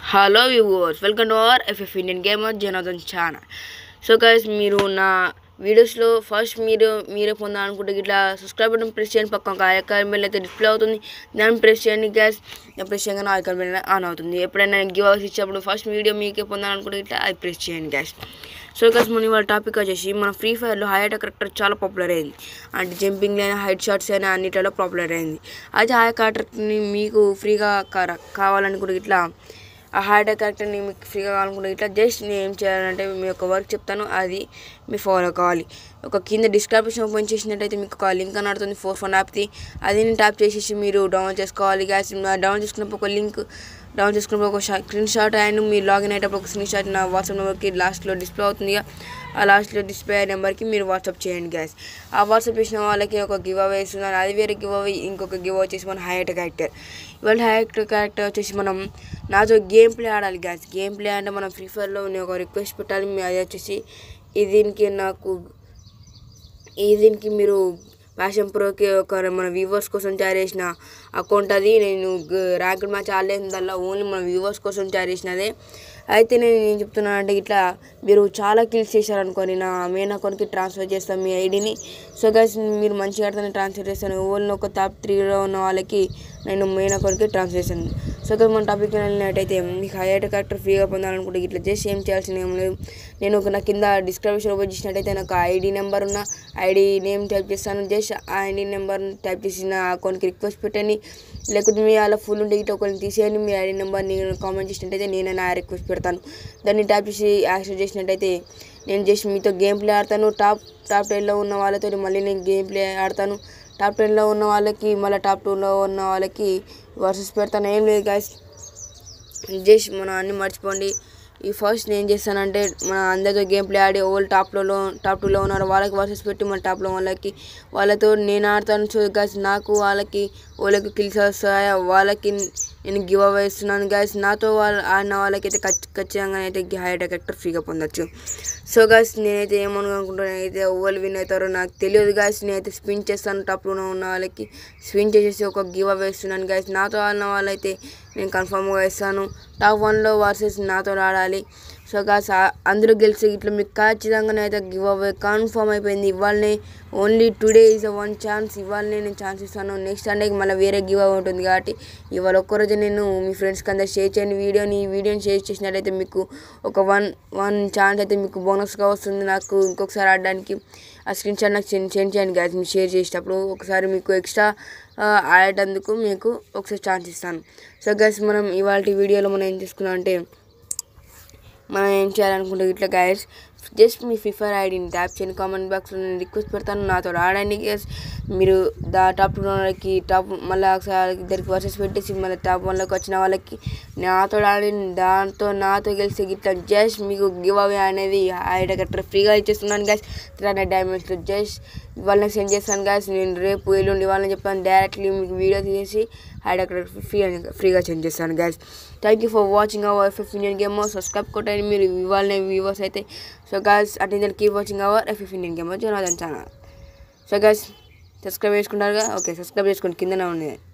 hello viewers welcome to our FF Indian gamer Janardhan channel so guys మీరు నా వీడియోస్లో first మీరు మీరే పొందాలనుకుంటే ఇట్లా సబ్స్క్రైబ్ బటన్ ప్రెస్ చేయండి పక్కన ఒక ఐకాన్ బెల్ అయితే డిస్ప్లే అవుతుంది దాన్ని ప్రెస్ చేయండి గ్యాస్ ప్రెస్ చేయగానే ఐకాన్ బెల్ ఆన్ అవుతుంది ఎప్పుడైనా గివ్ అవర్స్ ఇచ్చినప్పుడు ఫస్ట్ వీడియో మీకే పొందాలనుకుంటే ఇట్లా అది ప్రెస్ చేయండి గ్యాస్ సో గైస్ మన ఇవాళ టాపిక్ వచ్చేసి మన ఫ్రీ ఫైర్లో హైట్ కరెక్టర్ చాలా పాపులర్ అయింది అంటే జంపింగ్ అయినా హైట్ షాట్స్ అయినా అన్నిటిలో పాపులర్ అయింది అయితే ఆ క్యారెక్టర్ని మీకు ఫ్రీగా కా- కావాలనుకుంటే ఇట్లా ఆ హార్డ్ క్యారెక్టర్ని మీకు ఫ్రీగా కావాలనుకుంటే ఇట్లా జస్ట్ నేను ఏం చేయాలంటే మీ యొక్క వర్క్ చెప్తాను అది మీరు ఫాలో కావాలి ఒక కింద డిస్క్రిప్షన్ ఓపెన్ చేసినట్టయితే మీకు ఒక లింక్ అని అడుగుతుంది ఫోర్ ఫోన్ యాప్ది అది నేను ట్యాప్ చేసేసి మీరు డౌన్లోడ్ చేసుకోవాలి గ్యాస్ డౌన్లోడ్ చేసుకున్నప్పుడు ఒక లింక్ డౌన్ చేసుకున్నప్పుడు ఒక స్క్రీన్ షాట్ అండ్ మీరు లాగిన్ అయ్యేటప్పుడు ఒక స్క్రీన్ షాట్ నా వాట్సాప్ నెంబర్కి లాస్ట్లో డిస్ప్లే అవుతుంది ఆ లాస్ట్లో డిస్ప్లే అయ్యే నెంబర్కి మీరు వాట్సాప్ చేయండి గ్యాస్ ఆ వాట్సాప్ చేసిన వాళ్ళకి ఒక గివ్ అవే ఇస్తున్నాను అది వేరే గివ్ అవే ఇంకొక గివ్ వచ్చేసి మన హైట్ క్యారెక్టర్ ఇవాళ హైట్ క్యారెక్టర్ వచ్చేసి మనం నాతో గేమ్ ప్లే ఆడాలి గ్యాస్ గేమ్ ప్లే అంటే మనం ఫ్రీ ఫైర్లో నేను ఒక రిక్వెస్ట్ పెట్టాలి మీ అది వచ్చేసి ఇది దీనికి నాకు ఈ దీనికి మీరు ఫ్యాషన్ ప్రోకి ఒక మన వ్యూవర్స్ కోసం తయారు చేసిన అకౌంట్ అది నేను ర్యాంక్ మ్యాచ్ ఆడలేదల్లా ఓన్లీ మన వ్యూవర్స్ కోసం తయారు చేసినదే అయితే నేను ఏం చెప్తున్నానంటే ఇట్లా మీరు చాలా కిల్స్ చేశారనుకోని నా మెయిన్ అకౌంట్కి ట్రాన్స్ఫర్ చేస్తాను మీ ఐడిని సో గైస్ మీరు మంచిగా ఆడితేనే ట్రాన్స్ఫర్ చేస్తాను ఓన్లీ ఒక టాప్ త్రీలో ఉన్న వాళ్ళకి నేను మెయిన్ అకౌంట్కి ట్రాన్స్ఫర్ చేస్తాను సో గైస్ మన టాపిక్ వెళ్ళినట్టయితే మీకు హైయర్ క్యారెక్టర్ ఫ్రీగా పొందాలనుకుంటే ఇట్లా చేసి ఏం చేయాల్సిన ఏం లేదు నేను ఒక నా కింద డిస్క్రిప్షన్ ఓపెన్ చేసినట్టయితే నాకు ఐడి నెంబర్ ఉన్న ఐడి నేమ్ టైప్ చేస్తాను జస్ట్ ఆ ఐడి నెంబర్ టైప్ చేసి నా అకౌంట్కి రిక్వెస్ట్ పెట్టండి లేకపోతే మీ అలా ఫుల్ ఉంటే ఇటు ఒకరిని తీసేయండి మీ ఐడి నెంబర్ని కామెంట్ చేసినట్టయితే నేను నా రిక్వెస్ట్ పెడతాను దాన్ని ట్యాప్ చేసి యాక్సెప్ట్ చేసినట్టయితే నేను జస్ట్ మీతో గేమ్ ప్లే ఆడతాను టాప్ టాప్ టెన్లో ఉన్న వాళ్ళతో మళ్ళీ నేను గేమ్ ప్లే ఆడతాను టాప్ టెన్లో ఉన్న వాళ్ళకి మళ్ళీ టాప్ టూలో ఉన్న వాళ్ళకి వర్సెస్ పెడతాను ఏం లేదు గాయస్ జస్ట్ మనం అన్ని మర్చిపోండి ఈ ఫస్ట్ నేను ఏం చేస్తానంటే మన అందరితో గేమ్ ప్లే ఆడి ఓల్డ్ టాప్లో టాప్ టూలో ఉన్నారు వాళ్ళకి వర్సెస్ పెట్టి మన టాప్లో వాళ్ళకి వాళ్ళతో నేను ఆడతాను సో గాయస్ నాకు వాళ్ళకి వాళ్ళకి కిల్స్ వస్తాయా వాళ్ళకి నేను గివ్ అవే ఇస్తున్నాను గాయస్ నాతో వాళ్ళు ఆడిన వాళ్ళకైతే ఖచ్చి- ఖచ్చితంగా అయితే హైట్ క్యారెక్టర్ ఫ్రీగా పొందొచ్చు సో గాయస్ నేనైతే ఏమనుకుంటున్నాను అయితే ఎవరు విన్ అవుతారో నాకు తెలియదు గాయస్ నేనైతే స్పిన్ చేస్తాను టాప్లో ఉన్న వాళ్ళకి స్పిన్ చేసేసి ఒక గివ్ అవే ఇస్తున్నాను గాయస్ నాతో ఆడిన వాళ్ళైతే నేను కన్ఫామ్గా ఇస్తాను టాప్ వన్లో వర్సెస్ నాతో ఆడాలి సో గాస్ అందరూ గెలిచి ఇట్లా మీకు ఖచ్చితంగా అయితే గివ్ అవే కన్ఫర్మ్ అయిపోయింది ఇవాళనే only today is a one chance ఇవాళనే నేను ఛాన్స్ ఇస్తాను నెక్స్ట్ సండేకి మళ్ళీ వేరే గివ్ అవే ఉంటుంది కాబట్టి ఇవాళ ఒక్కరోజు నేను మీ ఫ్రెండ్స్కి అందరు షేర్ చేయండి వీడియోని ఈ వీడియోని షేర్ చేసినట్టయితే మీకు ఒక వన్ వన్ ఛాన్స్ అయితే మీకు బోనస్గా వస్తుంది నాకు ఇంకొకసారి ఆడడానికి ఆ స్క్రీన్ షాట్ నాకు సెండ్ సెండ్ చేయండి గ్యాస్ మీరు షేర్ చేసేటప్పుడు ఒకసారి మీకు ఎక్స్ట్రా ఆడేటందుకు మీకు ఒకసారి ఛాన్స్ ఇస్తాను సో గ్యాస్ మనం ఇవాళ వీడియోలో మనం ఏం చేసుకున్నాం అంటే మనం ఏం చేయాలనుకుంటే ఇట్లా గైడ్స్ జస్ట్ మీ ఫ్రీ ఫైర్ ఐడిని ట్యాప్ చేయండి కామెంట్ బాక్స్లో నేను రిక్వెస్ట్ పెడతాను నాతో ఆడండి గైస్ మీరు దా టాప్ టూ వాళ్ళకి టాప్ మళ్ళీ ఒకసారి ఇద్దరికి వర్సెస్ పెట్టేసి మళ్ళీ టాప్ వన్లోకి వచ్చిన వాళ్ళకి నాతో ఆడి దాంతో నాతో గెలిస్తే ఇట్లా జస్ట్ మీకు గివ్ అవే అనేది ఐడి కట్టర్ ఫ్రీగా ఇచ్చేస్తున్నాను గైస్ త్రీ హండ్రెడ్ డైమండ్స్లో జస్ట్ వాళ్ళకి సెండ్ చేస్తాను గైస్ నేను రేపు ఎల్లుండి వాళ్ళని చెప్పాను డైరెక్ట్లీ మీకు వీడియో తీసేసి ఐడి అక్కడ ఫ్రీ ఫ్రీగా సెండ్ చేస్తాను guys thank you for watching our FF Indian game subscribe కొట్టండి మీరు ఇవాళ వ్యూవర్స్ అయితే so guys attend keep watching our FF Indian game Janardhan channel so guys subscribe చేసుకుంటారుగా ఓకే సబ్స్క్రైబ్ చేసుకోండి కిందనే ఉంది